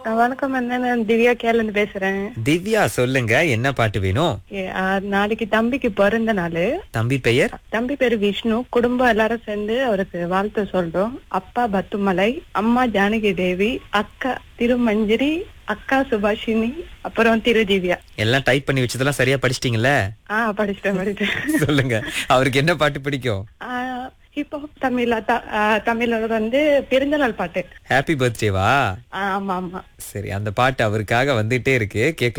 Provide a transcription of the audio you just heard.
அஹ் வணக்கம் அண்ணா நான் திவ்யா கேலந்து பேசுறேன் திவ்யா சொல்லுங்க என்ன பாட்டு வேணும் ஏ, அஹ் நாளைக்கு தம்பிக்கு பிறந்த நாள் தம்பி பெயர் தம்பி பேரு விஷ்ணு குடும்பம் எல்லாரும் சேர்ந்து அவருக்கு வாழ்த்து சொல்றோம் அப்பா பத்துமலை அம்மா ஜானகி தேவி அக்கா திருமஞ்சரி அக்கா சுபாஷினி அப்புறம் திரு திவ்யா எல்லாம் டைப் பண்ணி வச்சதெல்லாம் சரியா படிச்சிட்டீங்கல்ல ஆ படிச்சிட்டேன் படிச்சிட்டேன் சொல்லுங்க அவருக்கு என்ன பாட்டு பிடிக்கும் இப்போ தமிழ்ல த- அஹ் தமிழோட வந்து பிறந்தநாள் பாட்டு ஹாப்பி பர்த்டேவா ஆ, ஆமா ஆமா சரி அந்த பாட்டு அவருக்காக வந்துட்டே இருக்கு கேட்கலாம்